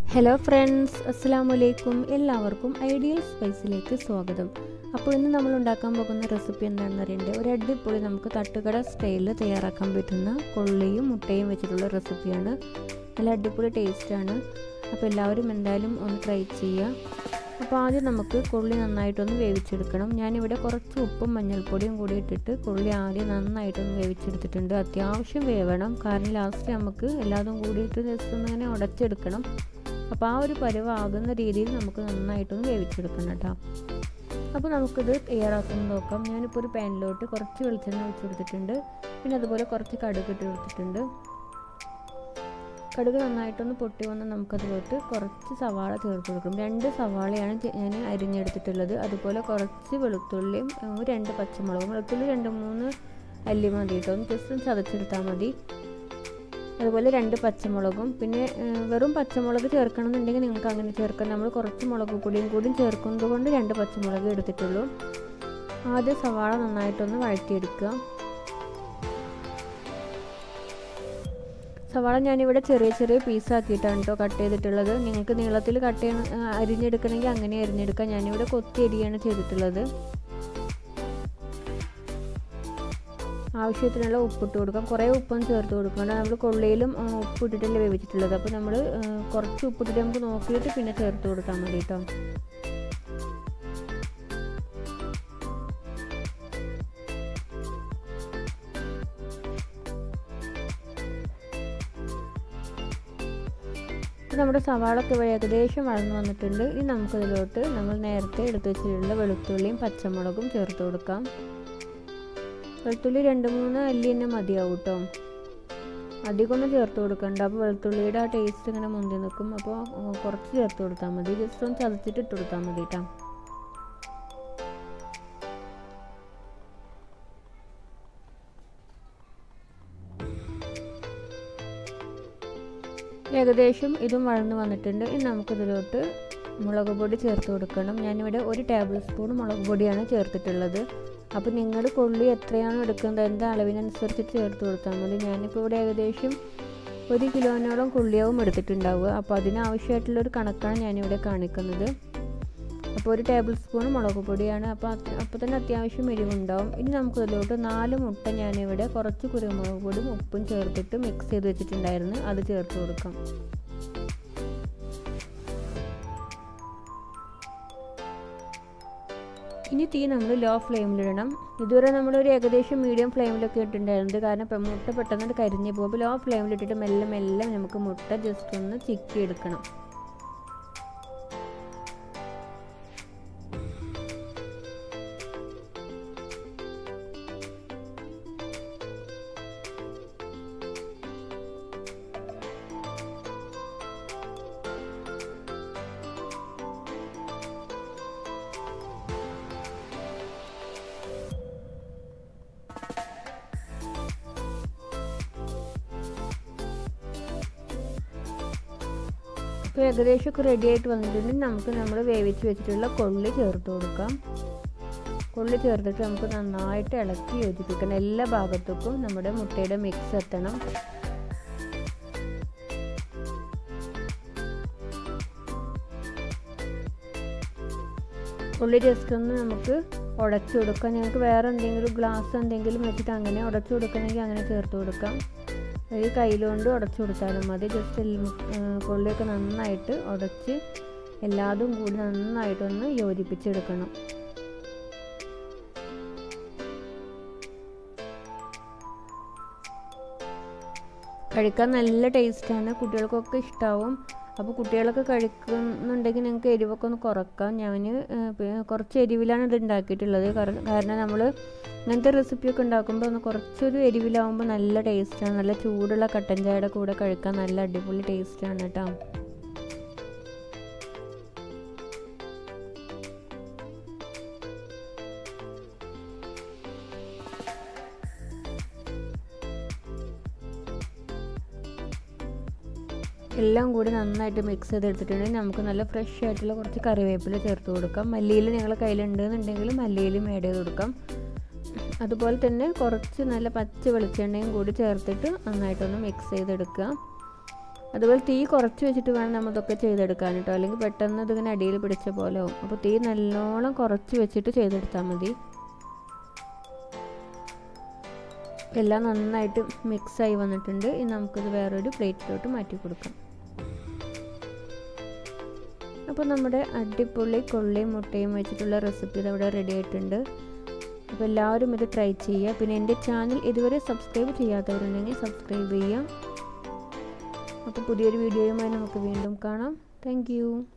hello friends അസ്സാം വലൈക്കും എല്ലാവർക്കും ഐഡിയൽ സ്പൈസിലേക്ക് സ്വാഗതം അപ്പോൾ ഇന്ന് നമ്മൾ ഉണ്ടാക്കാൻ പോകുന്ന റെസിപ്പി എന്താണെന്ന് അറിയണ്ടേ ഒരു അടിപൊളി നമുക്ക് തട്ടുകട സ്റ്റൈലിൽ തയ്യാറാക്കാൻ പറ്റുന്ന കൊള്ളിയും മുട്ടയും വെച്ചിട്ടുള്ള റെസിപ്പിയാണ് നല്ല അടിപൊളി ടേസ്റ്റാണ് അപ്പോൾ എല്ലാവരും എന്തായാലും ഒന്ന് ട്രൈ ചെയ്യുക അപ്പോൾ ആദ്യം നമുക്ക് കൊള്ളി നന്നായിട്ടൊന്ന് വേവിച്ചെടുക്കണം ഞാനിവിടെ കുറച്ച് ഉപ്പും മഞ്ഞൾപ്പൊടിയും കൂടി ഇട്ടിട്ട് കൊള്ളി ആദ്യം നന്നായിട്ടൊന്ന് വേവിച്ചെടുത്തിട്ടുണ്ട് അത്യാവശ്യം വേവണം കാരണം ലാസ്റ്റ് നമുക്ക് എല്ലാതും കൂടിയിട്ട് ജസ്റ്റ് ഒന്ന് ഇങ്ങനെ ഉടച്ചെടുക്കണം അപ്പോൾ ആ ഒരു പരുവാകുന്ന രീതിയിൽ നമുക്ക് നന്നായിട്ടൊന്ന് വേവിച്ചെടുക്കണം കേട്ടോ അപ്പോൾ നമുക്കിത് തയ്യാറാക്കുന്നത് നോക്കാം ഞാനിപ്പോൾ ഒരു പാനിലോട്ട് കുറച്ച് വെളിച്ചെണ്ണ ഒഴിച്ച് കൊടുത്തിട്ടുണ്ട് പിന്നെ അതുപോലെ കുറച്ച് കടുക് ഇട്ട് കൊടുത്തിട്ടുണ്ട് കടുക് നന്നായിട്ടൊന്ന് പൊട്ടി വന്ന് നമുക്കതിലോട്ട് കുറച്ച് സവാള ചേർത്ത് കൊടുക്കും രണ്ട് സവാളയാണ് ഞാൻ അരിഞ്ഞെടുത്തിട്ടുള്ളത് അതുപോലെ കുറച്ച് വെളുത്തുള്ളിയും രണ്ട് പച്ചമുളകും വെളുത്തുള്ളി രണ്ട് മൂന്ന് അല്ലി മതി കേട്ടോ ഒന്ന് ജസ്റ്റ് ഒന്ന് ചതച്ചെടുത്താൽ മതി അതുപോലെ രണ്ട് പച്ചമുളകും പിന്നെ വെറും പച്ചമുളക് ചേർക്കണമെന്നുണ്ടെങ്കിൽ നിങ്ങൾക്ക് അങ്ങനെ ചേർക്കാം നമ്മൾ കുറച്ച് മുളക് പൊടിയും കൂടി ചേർക്കുന്നത് കൊണ്ട് രണ്ട് പച്ചമുളക് എടുത്തിട്ടുള്ളൂ ആദ്യം സവാള നന്നായിട്ടൊന്ന് വഴറ്റിയെടുക്കുക സവാള ഞാനിവിടെ ചെറിയ ചെറിയ പീസാക്കിയിട്ടാണ് കേട്ടോ കട്ട് ചെയ്തിട്ടുള്ളത് നിങ്ങൾക്ക് നീളത്തിൽ കട്ട് ചെയ്യണ അരിഞ്ഞെടുക്കണമെങ്കിൽ അങ്ങനെ അരിഞ്ഞെടുക്കാം ഞാനിവിടെ കൊത്തി അരിയാണ് ചെയ്തിട്ടുള്ളത് ആവശ്യത്തിനുള്ള ഉപ്പിട്ട് കൊടുക്കാം കുറേ ഉപ്പൊന്നും ചേർത്ത് കൊടുക്കണം നമ്മൾ കൊള്ളിയിലും ഉപ്പിട്ടിട്ടല്ലേ വേവിച്ചിട്ടുള്ളത് അപ്പോൾ നമ്മൾ കുറച്ച് ഉപ്പിട്ടിട്ട് നമുക്ക് നോക്കിയിട്ട് പിന്നെ ചേർത്ത് കൊടുക്കാൻ മതി കേട്ടോ നമ്മുടെ സവാളൊക്കെ ഏകദേശം വളർന്നു വന്നിട്ടുണ്ട് ഇനി നമുക്കതിലോട്ട് നമ്മൾ നേരത്തെ എടുത്തു വെച്ചിട്ടുള്ള വെളുത്തുള്ളിയും പച്ചമുളകും ചേർത്ത് കൊടുക്കാം വെളുത്തുള്ളി രണ്ട് മൂന്ന് അല്ലി തന്നെ മതിയാവും കേട്ടോ അധികമൊന്നും ചേർത്ത് കൊടുക്കണ്ട അപ്പോൾ വെളുത്തുള്ളിയുടെ ആ ടേസ്റ്റ് ഇങ്ങനെ മുന്തി നിൽക്കും അപ്പോൾ കുറച്ച് ചേർത്ത് കൊടുത്താൽ മതി ജസ്റ്റ് ഒന്ന് ചതച്ചിട്ട് ഇട്ട് കൊടുത്താൽ മതി കേട്ടോ ഏകദേശം ഇതും വഴന്ന് വന്നിട്ടുണ്ട് ഇനി നമുക്കിതിലോട്ട് മുളക് പൊടി ചേർത്ത് കൊടുക്കണം ഞാനിവിടെ ഒരു ടേബിൾ സ്പൂൺ മുളക് പൊടിയാണ് ചേർത്തിട്ടുള്ളത് അപ്പോൾ നിങ്ങൾ കൊള്ളി എത്രയാണോ എടുക്കുന്നത് എന്താ അളവിനനുസരിച്ച് ചേർത്ത് കൊടുത്താൽ മതി ഞാനിപ്പോൾ ഇവിടെ ഏകദേശം ഒരു കിലോനോളം കൊള്ളിയാവും എടുത്തിട്ടുണ്ടാവുക അപ്പോൾ അതിനാവശ്യമായിട്ടുള്ളൊരു കണക്കാണ് ഞാനിവിടെ കാണിക്കുന്നത് അപ്പോൾ ഒരു ടേബിൾ സ്പൂൺ മുളക് പൊടിയാണ് അപ്പോൾ അപ്പോൾ തന്നെ അത്യാവശ്യം എരിവുണ്ടാവും ഇനി നമുക്കതിലോട്ട് നാല് മുട്ട ഞാനിവിടെ കുറച്ച് കുരുമുളക് പൊടിയും ഉപ്പും ചേർത്തിട്ട് മിക്സ് ചെയ്ത് വെച്ചിട്ടുണ്ടായിരുന്നു അത് ചേർത്ത് കൊടുക്കാം ഇനി തീ നമ്മൾ ലോ ഫ്ലെയിമിലിടണം ഇതുവരെ നമ്മളൊരു ഏകദേശം മീഡിയം ഫ്ലെയിമിലൊക്കെ ഇട്ടിട്ടുണ്ടായിരുന്നത് കാരണം മുട്ട പെട്ടെന്ന് കരിഞ്ഞു പോകും അപ്പോൾ ലോ ഫ്ലെയിമിലിട്ടിട്ട് മെല്ലെ മെല്ലെ നമുക്ക് മുട്ട ജസ്റ്റ് ഒന്ന് ചിക്കി എടുക്കണം ഇപ്പോൾ ഏകദേശം ഒക്കെ റെഡി ആയിട്ട് വന്നിട്ടുണ്ടെങ്കിൽ നമുക്ക് നമ്മൾ വേവിച്ച് വെച്ചിട്ടുള്ള കൊള്ളി ചേർത്ത് കൊടുക്കാം കൊള്ളി ചേർത്തിട്ട് നമുക്ക് നന്നായിട്ട് ഇളക്കി യോജിപ്പിക്കണം എല്ലാ ഭാഗത്തേക്കും നമ്മുടെ മുട്ടയുടെ മിക്സ് എത്തണം ഉള്ളി ജസ്റ്റ് ഒന്ന് നമുക്ക് ഉടച്ചു കൊടുക്കാം ഞങ്ങൾക്ക് വേറെ എന്തെങ്കിലും ഗ്ലാസ് എന്തെങ്കിലും വെച്ചിട്ട് അങ്ങനെ ഉടച്ചു കൊടുക്കണമെങ്കിൽ അങ്ങനെ ചേർത്ത് കൊടുക്കാം ഈ കയ്യിലുകൊണ്ട് ഉടച്ചു കൊടുത്താലും മതി ജസ്റ്റ് കൊള്ളിയൊക്കെ നന്നായിട്ട് ഉടച്ച് എല്ലാതും കൂടി നന്നായിട്ടൊന്ന് യോജിപ്പിച്ചെടുക്കണം കഴിക്കാൻ നല്ല ടേസ്റ്റാണ് കുട്ടികൾക്കൊക്കെ ഇഷ്ടാവും അപ്പോൾ കുട്ടികളൊക്കെ കഴിക്കുന്നുണ്ടെങ്കിൽ നിങ്ങൾക്ക് എരിവൊക്കെ ഒന്ന് കുറക്കാം ഞാൻ കുറച്ച് എരിവിലാണ് ഇത് ഉണ്ടാക്കിയിട്ടുള്ളത് കാരണം നമ്മൾ ഇങ്ങനത്തെ റെസിപ്പിയൊക്കെ ഉണ്ടാക്കുമ്പോൾ ഒന്ന് കുറച്ചൊരു എരിവിലാവുമ്പോൾ നല്ല ടേസ്റ്റാണ് നല്ല ചൂടുള്ള കട്ടൻ ചായയുടെ കൂടെ കഴിക്കാൻ നല്ല അടിപൊളി ടേസ്റ്റാണ് കേട്ടോ എല്ലാം കൂടി നന്നായിട്ട് മിക്സ് ചെയ്തെടുത്തിട്ടുണ്ടെങ്കിൽ നമുക്ക് നല്ല ഫ്രഷ് ആയിട്ടുള്ള കുറച്ച് കറിവേപ്പില ചേർത്ത് കൊടുക്കാം മല്ലിയിൽ നിങ്ങളുടെ കയ്യിലുണ്ടെന്നുണ്ടെങ്കിൽ മല്ലിയിലും ആഡ് ചെയ്ത് കൊടുക്കാം അതുപോലെ തന്നെ കുറച്ച് നല്ല പച്ച വെളിച്ചെണ്ണയും കൂടി ചേർത്തിട്ട് നന്നായിട്ടൊന്ന് മിക്സ് ചെയ്തെടുക്കുക അതുപോലെ തീ കുറച്ച് വെച്ചിട്ട് വേണം നമ്മൾ ഇതൊക്കെ ചെയ്തെടുക്കാൻ കേട്ടോ അല്ലെങ്കിൽ പെട്ടെന്ന് ഇതിങ്ങനെ അടിയിൽ പിടിച്ച പോലെ ആവും അപ്പോൾ തീ നല്ലോണം കുറച്ച് വെച്ചിട്ട് ചെയ്തെടുത്താൽ മതി എല്ലാം നന്നായിട്ട് മിക്സായി വന്നിട്ടുണ്ട് ഇനി നമുക്കിത് വേറൊരു പ്ലേറ്റിലോട്ട് മാറ്റി കൊടുക്കാം അപ്പോൾ നമ്മുടെ അടിപൊളി കൊള്ളിയും മുട്ടയും വെച്ചിട്ടുള്ള റെസിപ്പി ഇതവിടെ റെഡി ആയിട്ടുണ്ട് അപ്പോൾ എല്ലാവരും ഇത് ട്രൈ ചെയ്യുക പിന്നെ എൻ്റെ ചാനൽ ഇതുവരെ സബ്സ്ക്രൈബ് ചെയ്യാത്തവരുണ്ടെങ്കിൽ സബ്സ്ക്രൈബ് ചെയ്യാം അപ്പോൾ പുതിയൊരു വീഡിയോയുമായി നമുക്ക് വീണ്ടും കാണാം താങ്ക്